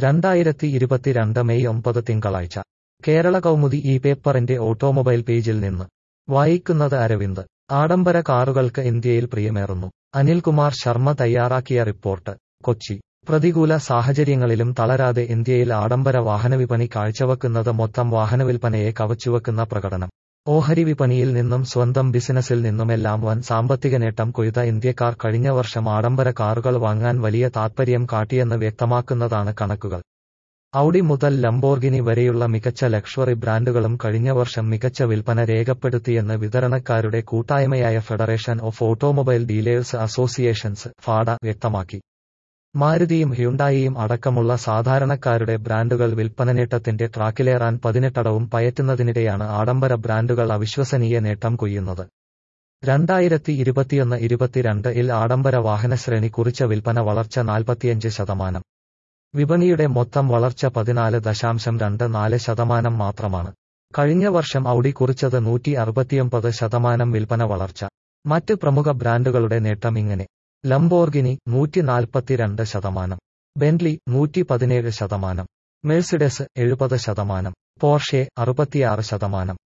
രണ്ടായിരത്തി ഇരുപത്തിരണ്ട് മെയ് ഒമ്പത് തിങ്കളാഴ്ച കേരള കൗമുദി ഈ പേപ്പറിന്റെ ഓട്ടോമൊബൈൽ പേജിൽ നിന്ന് വായിക്കുന്നത് അരവിന്ദ് ആഡംബര കാറുകൾക്ക് ഇന്ത്യയിൽ പ്രിയമേറുന്നു അനിൽകുമാർ ശർമ്മ തയ്യാറാക്കിയ റിപ്പോർട്ട് കൊച്ചി പ്രതികൂല സാഹചര്യങ്ങളിലും തളരാതെ ഇന്ത്യയിൽ ആഡംബര വാഹനവിപണി കാഴ്ചവെക്കുന്നത് മൊത്തം വാഹനവിൽപ്പനയെ കവച്ചുവെക്കുന്ന പ്രകടനം ഓഹരി വിപണിയിൽ നിന്നും സ്വന്തം ബിസിനസിൽ നിന്നുമെല്ലാം വൻ സാമ്പത്തിക നേട്ടം കൊയ്ത ഇന്ത്യക്കാർ കഴിഞ്ഞ വർഷം ആഡംബര കാറുകൾ വാങ്ങാൻ വലിയ താത്പര്യം കാട്ടിയെന്ന് വ്യക്തമാക്കുന്നതാണ് കണക്കുകൾ ഔഡി മുതൽ ലംബോർഗിനി വരെയുള്ള മികച്ച ലക്ഷറി ബ്രാൻഡുകളും കഴിഞ്ഞ വർഷം മികച്ച വിൽപ്പന രേഖപ്പെടുത്തിയെന്ന് വിതരണക്കാരുടെ കൂട്ടായ്മയായ federation of automobile dealers associations FADA വ്യക്തമാക്കി മാരുതിയും ഹ്യുണ്ടായിയും അടക്കമുള്ള സാധാരണക്കാരുടെ ബ്രാൻഡുകൾ വിൽപ്പന നേട്ടത്തിന്റെ ട്രാക്കിലേറാൻ പതിനെട്ടടവും പയറ്റുന്നതിനിടെയാണ് ആഡംബര ബ്രാൻഡുകൾ അവിശ്വസനീയ നേട്ടം കൊയ്യുന്നത് രണ്ടായിരത്തി ഇരുപത്തിയൊന്ന് ഇരുപത്തിരണ്ട് ഇൽ ആഡംബര വാഹന ശ്രേണി കുറിച്ച വിൽപ്പന വളർച്ച നാൽപ്പത്തിയഞ്ച് ശതമാനം വിപണിയുടെ മൊത്തം വളർച്ച പതിനാല് ദശാംശം രണ്ട് നാല് ശതമാനം മാത്രമാണ് കഴിഞ്ഞ വർഷം ഔഡി കുറിച്ചത് നൂറ്റി അറുപത്തിയൊമ്പത് ശതമാനം വിൽപ്പന വളർച്ച മറ്റ് പ്രമുഖ ബ്രാൻഡുകളുടെ നേട്ടം ഇങ്ങനെ ലംബോർഗിനി നൂറ്റി നാൽപ്പത്തിരണ്ട് ശതമാനം ബെന്റ്ലി നൂറ്റി പതിനേഴ് ശതമാനം മെഴ്സിഡസ് എഴുപത് ശതമാനം പോർഷെ അറുപത്തിയാറ് ശതമാനം